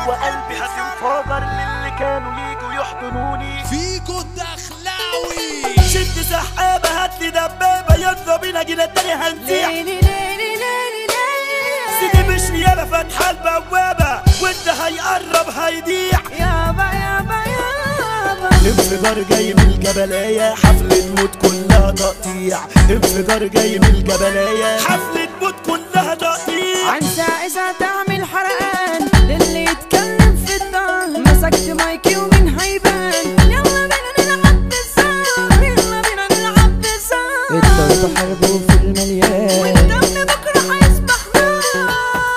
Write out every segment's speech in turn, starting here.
جوه قلبي هتنفجر للي كانوا يجوا يحضنوني فيكو الدخلاوي شد سحابة هاتلي دبابة يلا بينا جينا التاني هنزيع سيدي مش يالا فاتحة البوابة وانت هيقرب هيضيع انفجار جاي من الجبلاية حفلة موت كلها تقطيع انفجار جاي من الجبلاية حفلة موت كلها تقطيع عن ساعة تعمل حرقان للي يتكلم في الدار مسكت مايكي ومين هيبان يلا بينا نلعب بالزار يلا بينا نلعب بالزار الضرب حربه في المليان والدم بكرة هيصبح نار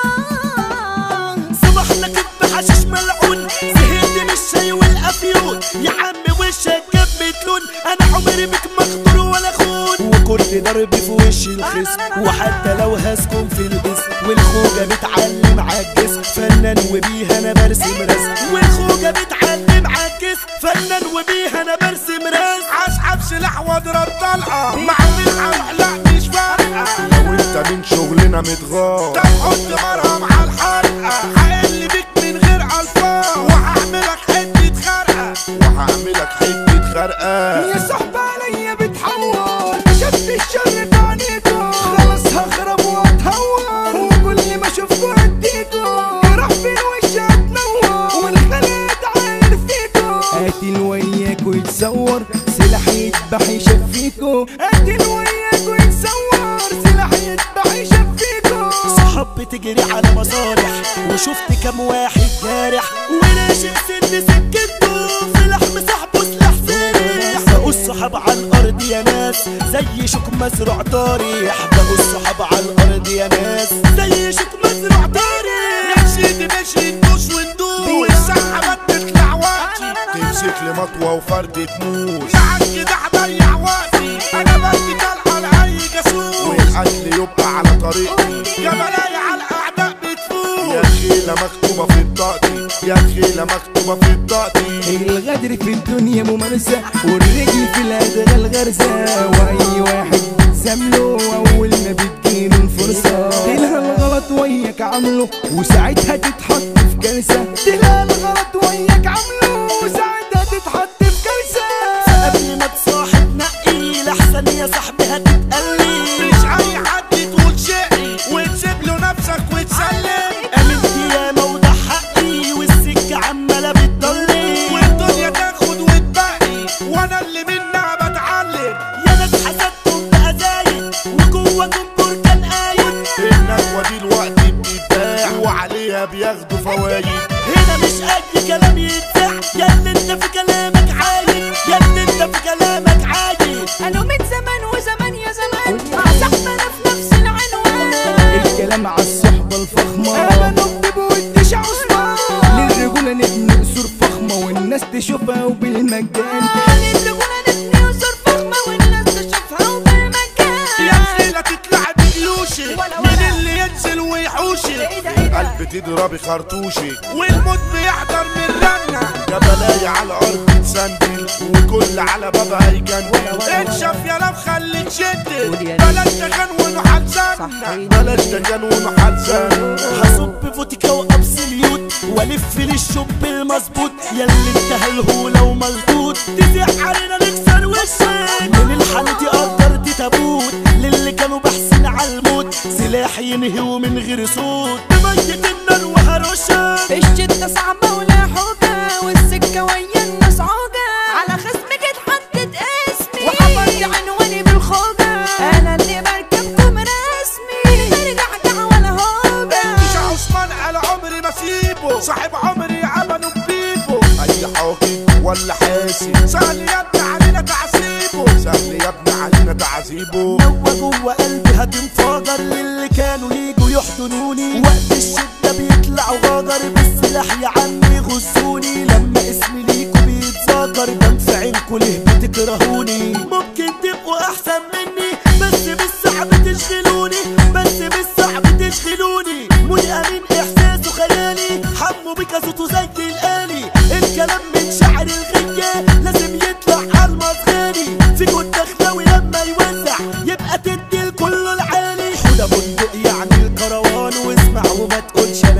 صبحنا كب حشيش ملعون زهقت من الشاي والافيون يا عم وشك جاب متلون انا عمري بك مخطر ولا خون وكل ضرب في وش الخصم وحتى لو هسكن في الاسم والخوجه بتعلم عالجسم فنان وبيها انا برسم رسم والخوجه بتعلم عالجسم فنان وبيها انا برسم رسم اسحب سلاح واضرب طلقه مع مين هروح لا مش فارقه لو انت من شغلنا متغار طب حط مرهم على الحرقه هقل بيك من غير الفاظ وهعملك حته خرقه وهعملك حته خرقه يا صاحبي عليا بتحور شد الشر في عينيكوا خلاص هخرب واتهور وكل ما اشوفكوا اديكوا راح فين وشي هتنور والخلق عاير فيكوا قاتل وياك ويتصور سلاح يذبح يشفيكو قاتل وياك ويتصور سلاح يذبح يشفيكوا صحاب بتجري على مصالح وشفت كام واحد جارح وناشئ سن سكته في لحم صاحبه سلاح سارح بقوا الصحاب على الارض يا ناس زي شوك مزروع طارح بقوا الصحاب على الارض يا ناس زي شوك مزروع طارح نحشد ماشي ندوس وندوس والساعة ما بتطلع وقتي تمسك لي مطوة وفردة موس معاك كده هضيع وقتي انا بدي طلقة لأي جاسوس والقتل يبقى على طريقي جبلايا على الاعداء بتفوت يا تخيلة مكتوبة في بطاقتي يا تخيلة مكتوبة في بطاقتي الغدر في الدنيا ممارسة والرجل في الأدغال غرزة وأي واحد بتسامله أول ما بتجيله الفرصة تلها الغلط وياك عامله وساعتها تتحط في كارثة تلها الغلط وياك عامله وساعتها تتحط في كارثة قبل ما تصاحب نقي لحسن يا صاحبي هتتقلي مش اي حد تقول شقي وتسيب له نفسك وتسلم قامت ياما وده حقي والسكة عمالة بتضلي والدنيا تاخد وتبقي وانا اللي منها بتعلم يا ناس حسدتم بقى زايد وجوه جمهور كان قايد النجوى دي الوقت بتتباع وعليها بياخدوا فوايد هنا مش اي كلام يتباع يا اللي انت في كلامك عايد يا اللي انت في كلامك عايد قالوا من زمان وزمان يا زمان مع صاحبنا في نفس العنوان الكلام على الصحبة الفخمة انا نكتب واديش عثمان للرجولة نبني قصور فخمة والناس تشوفها وبالمجان الرجولة نبني وصور فخمة والناس تشوفها وبالمكان يا خيلة تطلع بجلوشي مين اللي ينزل ويحوشي ايه ده ايه ده قلب تضربي خرطوشي والموت بيحضر من رنة جبلايا على الارض تسندل وكل على بابها يجندل انشف يا لو خليك شدل بلاش تجنون وحلزان بلاش تجنون وحلزان هصب فوتيكا وابسليوت والف للشوب المظبوط يا اللي انت هلهولة وملطوط تزيح علينا نكسر وشك من الحانة يقدر دي تابوت للي كانوا باحثين على الموت سلاح ينهي ومن غير صوت بميت النار وهرشك الشدة صعبة ولا حوجة والسكة ويا الناس عوجة على خصمك اتحدد اسمي وحفرت عنواني بالخوجة أنا اللي بركبكم رسمي ترجع ولا هوجة مش عثمان على عمري ما سيبه صاحب عمري عمله ببيبه اي حاكم ولا حاسب سهل يا ابني علينا تعذيبه سهل يا ابني علينا تعذيبه نوى جوه قلبي هتنفجر للي كانوا يجوا يحضنوني وقت الشدة بيطلعوا غجر بالسلاح يا عمي غزوني لما اسمي ليكوا بيتذكر بنفع عينكوا ليه بتكرهوني ممكن تبقوا احسن مني بس بالصعب تشغلوني بس بالصعب تشغلوني مودي امين احساسه خيالي حمو بكازوتو زي الالي الكلام من شعر الغية لازم يطلع على المصغري في كل دخلاوي لما يوزع يبقى تدي لكله العالي حوده بندق يعني الكروان واسمع وما تقولش انا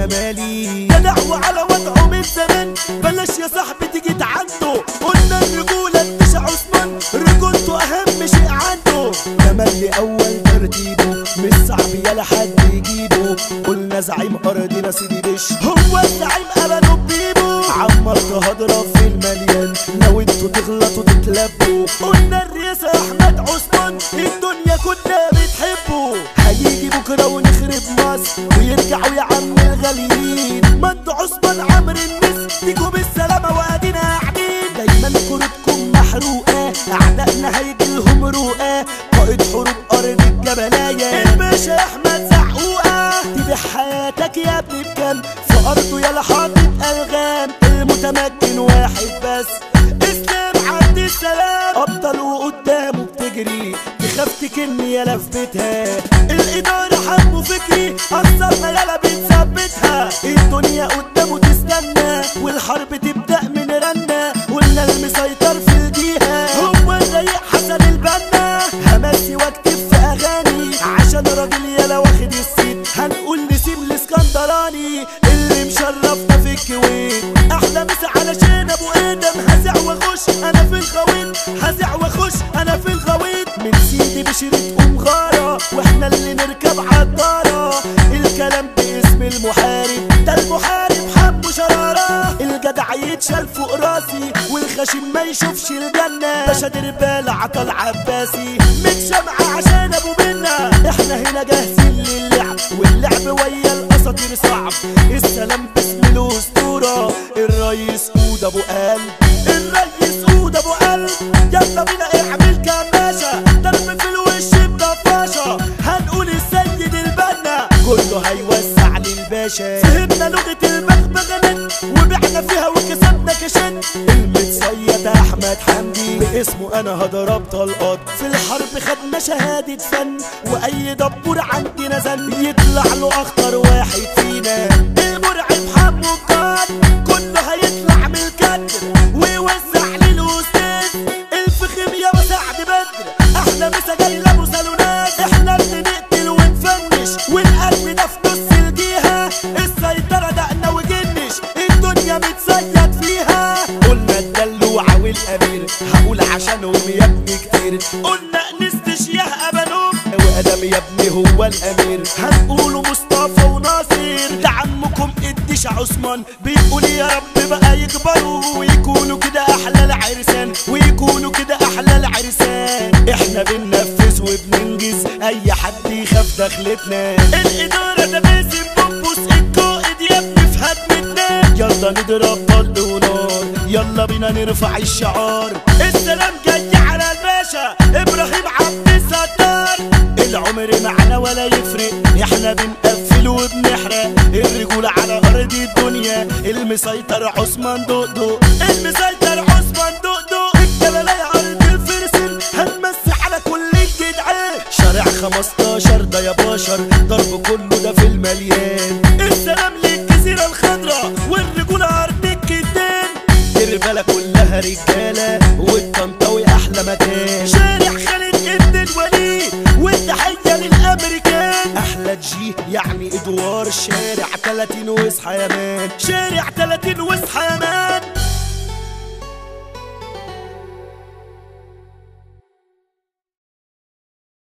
وانا مالي جدع وعلى وضعه من زمان بلاش يا صاحبي تيجي عنده قلنا الرجولة الدش عثمان رجولته اهم شيء عنده تملي اول ترتيبه مش صعب يلا حد يجيبه قلنا زعيم ارضنا سيدي بش هو الزعيم ابدا بيبو عمرت هضرب في المليان لو انتوا تغلطوا تتلبوا قلنا الرئيس احمد عثمان الدنيا كلها بتحبه هيجي بكره ونخرب مصر ويرجعوا يا عم الغاليين مد عثمان عمرو النس تيجوا بالسلامه وادينا قاعدين دايما كروتكم محروقه اعدائنا هيجي لهم رؤى قائد حروب ارض الجبلايه الباشا احمد زعقوقه تبيع حياتك يا ابني بكام في ارضه يلا حاطط الغام المتمكن واحد بس اسلام عبد السلام ابطال وقدامه بتجري تخاف تكني يالا في بيتها الاداره حبه فكري اكثر يالا بتثبتها الدنيا قدامه تستنى والحرب تبدا من رنة قلنا المسيطر في الجهه هو الرايق حسن البنا همسي واكتب في اغاني عشان راجل يالا واخد السيت هنقول نسيم الاسكندراني اللي مشرفنا في الكويت احلى مسا علشان ابو ادم هزع واخش انا في الغويط هزع واخش انا في الغويط من سيدي بشرة ام غارة واحنا اللي نركب عالطارة الكلام باسم المحارب ده المحارب حبه شرارة الجدع يتشال فوق راسي والخشم ما يشوفش الجنة باشا دربال عطل عباسي متشمعة عشان ابو منا احنا هنا جاهزين للعب واللعب ويا الاساطير صعب السلام باسم الاسطورة الرئيس قود ابو قلب الرئيس قود ابو قلب يلا بينا اعمل كماشة ضرب في الوش بطفاشة هنقول السيد البنا كله هيوسع للباشا فهمنا لغة البغبغنت وبعنا فيها وكسبنا كشت المتصيد احمد حمدي باسمه انا هضرب طلقات في الحرب خدنا شهادة فن واي دبور عندنا زن يطلع له اخطر واحد فينا المرعب حمو القاد كله هيطلع من الكدر ويوزع للاستاذ الفخم يا سعد بدر احلى مسا جاي لابو سالونات احنا اللي نقتل ونفنش والقلب ده في نص الجهه السيطره دقنا وجنش الدنيا متصيد فيها قلنا الدلوعه والامير هقول عشانهم يا ابني كتير قلنا انست شياه ابانوم وادم يا ابني هو الامير هنقوله مصطفى وناصر ده عمكم الدش عثمان بيقول يا رب بقى يكبروا ويكونوا كده احلى العرسان ويكونوا كده احلى العرسان احنا بننفذ وبننجز اي حد يخاف دخلتنا الاداره ده باسم بوبوس القائد يا ابني في هدمتنا يلا نضرب طلق ونار يلا بينا نرفع الشعار السلام جاي على الباشا ابراهيم عبد الستار العمر معنا ولا يفرق احنا بنقفل وبنحرق الرجولة على ارض الدنيا المسيطر عثمان دقدق المسيطر عثمان دقدق الجبلاية ارض الفرسان هنمسي على كل الجدعان شارع 15 ده يا بشر ضرب كله ده في المليان السلام للجزيرة الخضراء والرجولة ارض الكتان الرجالة كلها رجالة والطنطاوي أحلى مكان شارع خالد ابن الوليد والتحية للأمريكان أحلى جي يعني إدوار شارع 30 واصحى يا مان شارع 30 واصحى يا